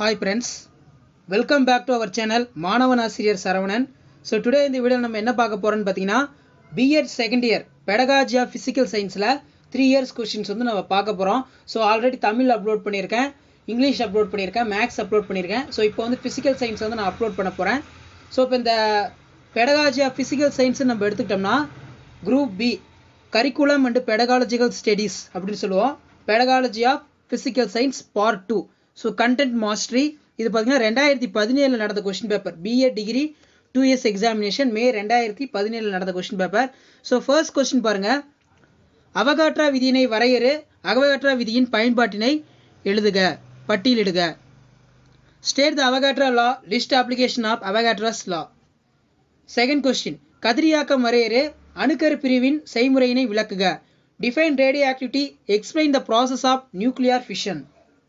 Hi friends welcome back to our channel மாணவன் ஆசிரியர் Saravanan so today இந்த வீடியோ நம்ம என்ன பார்க்க போகிறோம்னு பார்த்தீங்கன்னா BEd second year pedagogy of physical சயின்ஸில் த்ரீ இயர்ஸ் கொஷின்ஸ் வந்து நம்ம பார்க்க போகிறோம் ஸோ ஆல்ரெடி தமிழ் அப்லோட் பண்ணியிருக்கேன் இங்கிலீஷ் அப்லோட் பண்ணியிருக்கேன் மேக்ஸ் அப்லோட் பண்ணியிருக்கேன் ஸோ இப்போ வந்து ஃபிசிக்கல் சயின்ஸ் வந்து நான் அப்லோட் பண்ண போகிறேன் ஸோ இப்போ இந்த பெடகாஜி ஆஃப் ஃபிசிக்கல் சயின்ஸ் நம்ம எடுத்துக்கிட்டோம்னா group B curriculum and pedagogical studies அப்படின்னு சொல்லுவோம் pedagogy of physical science part two so content mastery இது பார்த்தீங்கன்னா ரெண்டாயிரத்தி பதினேழில் நடந்த question paper B A degree two years examination May ரெண்டாயிரத்தி பதினேழில் நடந்த question paper so first question பாருங்கள் அவகாட்ரா விதியினை வரையறு அவகாட்ரா விதியின் பயன்பாட்டினை எழுதுக பட்டியலிடுக state the Avogadro law list application of Avogadro's law second question கதிரியாக்கம் வரையறு அணுக்கரு பிரிவின் செய்முறையினை விளக்குக define radio activity explain the process of nuclear fission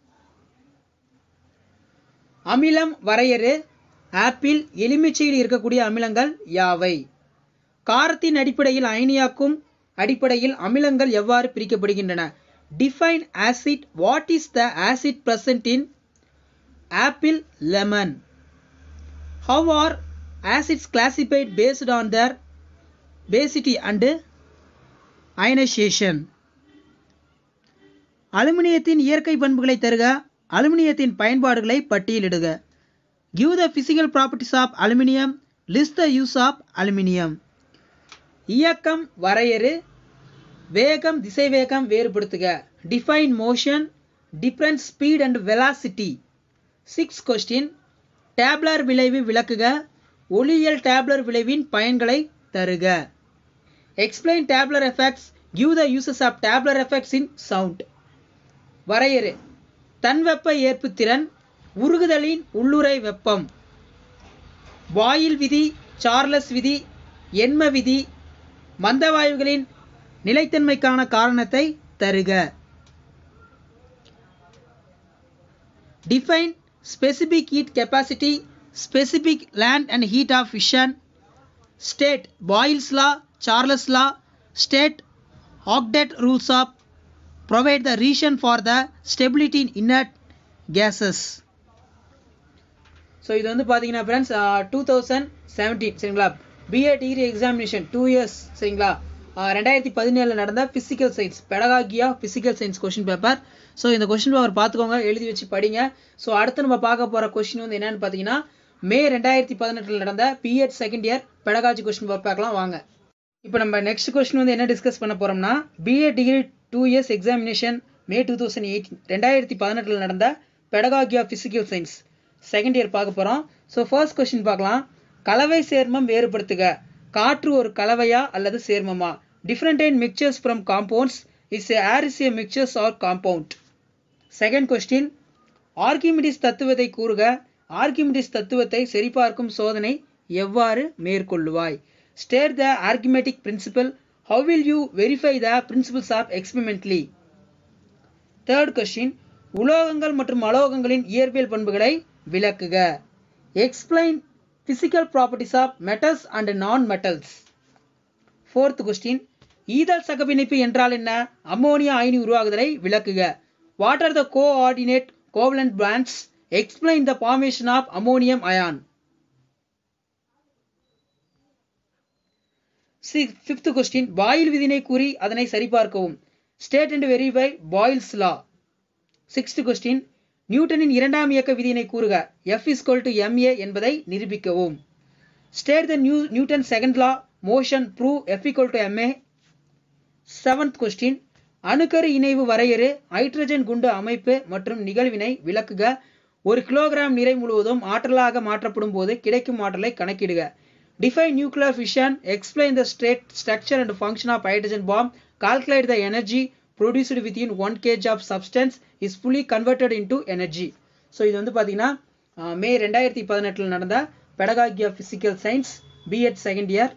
அமிலம் வரையறு ஆப்பிள் எலுமிச்சையில் இருக்கக்கூடிய அமிலங்கள் யாவை காரத்தின் அடிப்படையில் அயனியாக்கும் அடிப்படையில் அமிலங்கள் எவ்வாறு பிரிக்கப்படுகின்றன define acid what is the acid present in apple lemon how are acids classified based on their basicity and ionization அலுமினியத்தின் இயற்கை பண்புகளை தருக அலுமினியத்தின் பயன்பாடுகளை பட்டியலிடுக give the physical properties of aluminium list the use of aluminium இயக்கம் வரையறு வேகம் திசைவேகம் வேறுபடுத்துக define motion different speed and velocity six question Doppler விளைவு விளக்குக ஒளியியல் டேப்லர் விளைவின் பயன்களை தருக explain Doppler effects give the uses of டேப்லர் effects in sound வரையறு தன்வெப்ப ஏற்புத்திறன் உருகுதலின் உள்ளுறை வெப்பம் வாயில் விதி சார்லஸ் விதி எண்ம விதி மந்தவாயுகளின் நிலைத்தன்மைக்கான காரணத்தை தருக define specific heat capacity specific land and heat of fission state boyle's law charles law state octet rules of provide the reason for the stability in inert gases so இது வந்து பார்த்தீங்கன்னா ஃப்ரெண்ட்ஸ் டூ தௌசண்ட் செவன்டீன் சரிங்களா B A degree examination two years சரிங்களா ரெண்டாயிரத்தி பதினேழில் நடந்த physical science பெடகாகியா physical science question paper so இந்த கொஷின் பேப்பர் பார்த்துக்கோங்க எழுதி வச்சு படிங்க ஸோ அடுத்து நம்ம பார்க்க போகிற கொஷின் வந்து என்னன்னு பார்த்தீங்கன்னா மே ரெண்டாயிரத்தி பதினெட்டில் நடந்த B Ed second year pedagogy question பார்க்கலாம் வாங்க இப்போ நம்ம நெக்ஸ்ட் கொஸ்டின் வந்து என்ன டிஸ்கஸ் பண்ண போகிறோம்னா B A degree two years examination May two thousand eighteen ரெண்டாயிரத்தி பதினெட்டில் நடந்த pedagogy of physical science second year பார்க்க போகிறோம் ஸோ ஃபர்ஸ்ட் கொஸ்டின் பார்க்கலாம் கலவை சேர்மம் வேறுபடுத்துக காற்று ஒரு கலவையா அல்லது சேர்மமா different and mixtures from compounds is air is a mixtures are compound second question Archimedes தத்துவத்தை கூறுக ஆர்கிமிடிஸ் தத்துவத்தை சரிபார்க்கும் சோதனை எவ்வாறு மேற்கொள்ளுவாய் state the Archimedes principle how will you verify the principles of experimentally third question உலோகங்கள் மற்றும் அலோகங்களின் இயற்பியல் பண்புகளை விளக்குக explain physical properties of metals and non metals fourth question ஈதல் சகப்பிணைப்பு என்றால் என்ன அம்மோனியா அயனி உருவாகுதலை விளக்குக what are the coordinate covalent bonds explain the formation of ammonium ion. Fifth question, Boyle விதினை கூறி அதனை சரிபார்க்கவும் state and verify Boyle's law sixth question நியூட்டனின் இரண்டாம் இயக்க விதியினை கூறுக எஃப் இஸ்கோல் டு எம்ஏ என்பதை நிரூபிக்கவும் state the new Newton second law motion prove F equal to M A seventh question அணுக்கரு இணைவு வரையறு ஹைட்ரஜன் குண்டு அமைப்பு மற்றும் நிகழ்வினை விளக்குக ஒரு கிலோகிராம் நிறை முழுவதும் ஆற்றலாக மாற்றப்படும் போது கிடைக்கும் ஆற்றலை கணக்கிடுக define nuclear fission explain the state structure and function of hydrogen bomb calculate the energy produced with in one kg of substance is fully converted into energy so இது வந்து பார்த்தீங்கன்னா மே ரெண்டாயிரத்தி பதினெட்டில் நடந்த pedagogy of physical science B Ed second year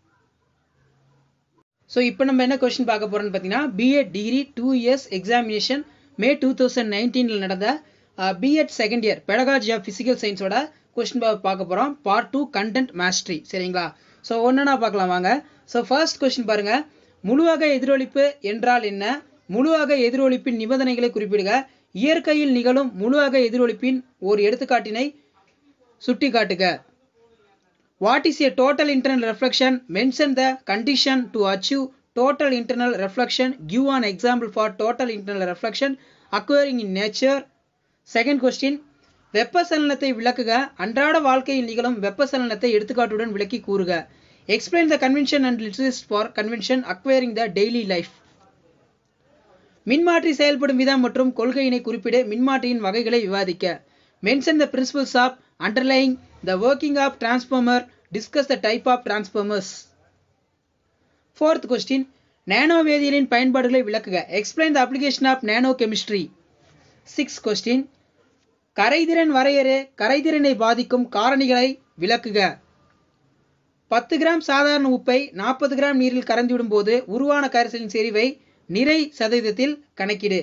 so இப்போ நம்ம என்ன question பார்க்க போகிறோம்னு பார்த்தீங்கன்னா B Ed degree two years examination May two thousand நைன்டீனில் நடந்த B Ed second year pedagogy of physical சயின்ஸோட கொஸ்டின் பார்க்க போகிறோம் பார்ட் டூ கண்டென்ட் மாஸ்டரி சரிங்களா ஸோ ஒன்றுனா பார்க்கலாம் வாங்க ஸோ ஃபர்ஸ்ட் கொஸ்டின் பாருங்கள் முழுவக எதிரொலிப்பு என்றால் என்ன முழுவக எதிரொலிப்பின் நிபந்தனைகளை குறிப்பிடுக இயற்கையில் நிகழும் முழுவக எதிரொலிப்பின் ஒரு எடுத்துக்காட்டினை சுட்டிக்காட்டுக what is a total internal reflection mention the condition to achieve total internal reflection give an example for total internal reflection occurring in nature second question வெப்பசலனத்தை விளக்குக அன்றாட வாழ்க்கையில் நிகழும் வெப்பசலனத்தை எடுத்துக்காட்டுடன் விளக்கி கூறுக explain the convention and littles for convention acquiring the daily life மின்மாற்றி செயல்படும் விதம் மற்றும் கொள்கையினை குறிப்பிட மின்மாற்றியின் வகைகளை விவாதிக்க mention the principles of underlying the working of transformer discuss the type of transformers fourth question nano வேதியியலின் பயன்பாடுகளை விளக்குக explain the application of nano chemistry six question கரைதிறன் வரையறை கரைதிறனை பாதிக்கும் காரணிகளை விளக்குக பத்து கிராம் சாதாரண உப்பை நாற்பது கிராம் நீரில் கரைந்துவிடும் போது உருவான கரைசலின் செறிவை நிறை சதவீதத்தில் கணக்கிடு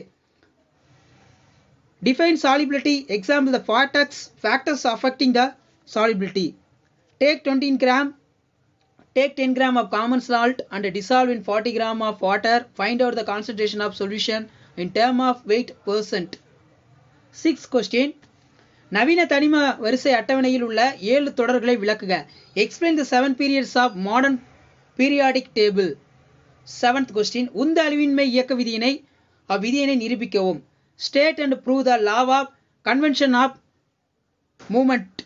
define solubility example the factors factors affecting the solubility take twenty gram Take 10 gram of common salt and dissolve in 40 gram of water. Find out the concentration of solution in term of weight percent. Sixth question. நவீன தனிம வரிசை அட்டவணையில் உள்ள ஏழு தொடர்களை விளக்குக explain the seven periods of modern periodic table seventh question உந்த அழிவின்மை இயக்க விதியினை அவ்விதியினை நிரூபிக்கவும் state and prove the law of convention of moment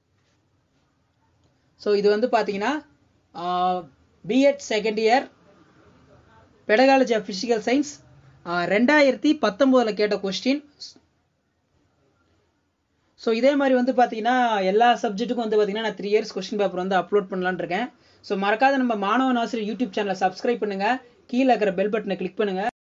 so இது வந்து பார்த்தீங்கன்னா BEd second year pedagogy of physical science ரெண்டாயிரத்தி பத்தொம்போதில் கேட்ட கொஸ்டின் ஸோ இதே மாதிரி வந்து பார்த்தீங்கன்னா எல்லா சப்ஜெக்ட்டுக்கும் வந்து பார்த்தீங்கன்னா நான் த்ரீ இயர்ஸ் கொஸ்டின் பேப்பர் வந்து அப்லோட் பண்ணலான்னு இருக்கேன் ஸோ மறக்காத நம்ம மாணவன் ஆசிரியர் யூடியூப் சேனலை சப்ஸ்கிரைப் பண்ணுங்கள் கீழே இருக்கிற பெல் பட்டனை கிளிக் பண்ணுங்கள்